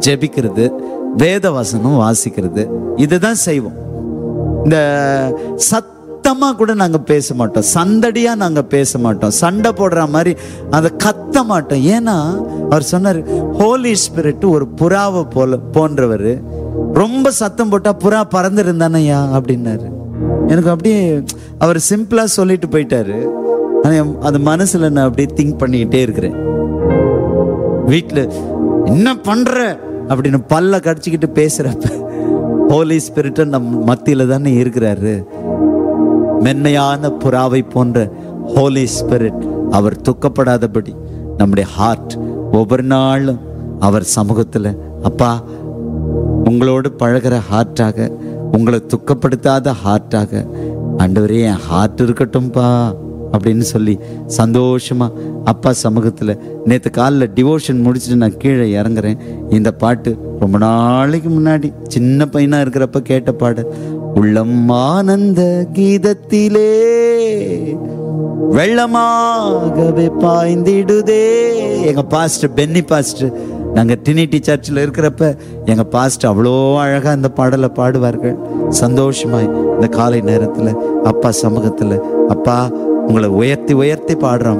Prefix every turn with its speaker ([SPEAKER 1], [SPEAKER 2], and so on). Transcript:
[SPEAKER 1] ஜெபிக்கிறது வேத வசனம் வாசிக்கிறது இதுதான் செய்வோம் இந்த சத்தமா கூட நாங்க பேச மாட்டோம் சந்தடியா நாங்க பேச மாட்டோம் சண்டை போடுற மாதிரி அதை கத்த மாட்டோம் ஏன்னா அவர் சொன்னார் ஹோலி ஸ்பிரிட் ஒரு புறாவை போல போன்றவர் ரொம்ப சத்தம் போட்டா புறா பறந்துருந்தானையா அப்படின்னாரு எனக்கு அப்படியே அவர் சிம்பிளா சொல்லிட்டு போயிட்டாரு ஆனா என் அது மனசுல நான் அப்படியே திங்க் பண்ணிக்கிட்டே இருக்கிறேன் வீட்டில் என்ன பண்ற அப்படின்னு பல்ல கடிச்சிக்கிட்டு பேசுறப்ப ஹோலி ஸ்பிரிட் நம் மத்தியில தானே இருக்கிறாரு மென்மையான புறாவை போன்ற ஹோலி ஸ்பிரிட் அவர் துக்கப்படாதபடி நம்முடைய ஹார்ட் ஒவ்வொரு நாளும் அவர் சமூகத்துல அப்பா உங்களோடு பழகிற ஹார்ட்டாக உங்களை துக்கப்படுத்தாத ஹார்ட்டாக ஆண்டவரே என் ஹார்ட் இருக்கட்டும்பா அப்படின்னு சொல்லி சந்தோஷமா அப்பா சமூகத்துல நேத்து காலைல டிவோஷன் முடிச்சுட்டு நான் கீழே இறங்குறேன் இந்த பாட்டு ரொம்ப நாளைக்கு முன்னாடி சின்ன பையனா இருக்கிறப்ப கேட்ட பாடு உள்ளம் ஆனந்த கீதத்திலே வெள்ளமாகவே பாய்ந்திடுதே எங்க பாஸ்டர் பென்னி பாஸ்டர் நாங்க டினிட்டி சர்ச்சில் இருக்கிறப்ப எங்க பாஸ்டர் அவ்வளோ அழகா இந்த பாடலை பாடுவார்கள் சந்தோஷமாய் இந்த காலை நேரத்துல அப்பா சமூகத்துல அப்பா உங்களை உயர்த்தி உயர்த்தி பாடுறோம்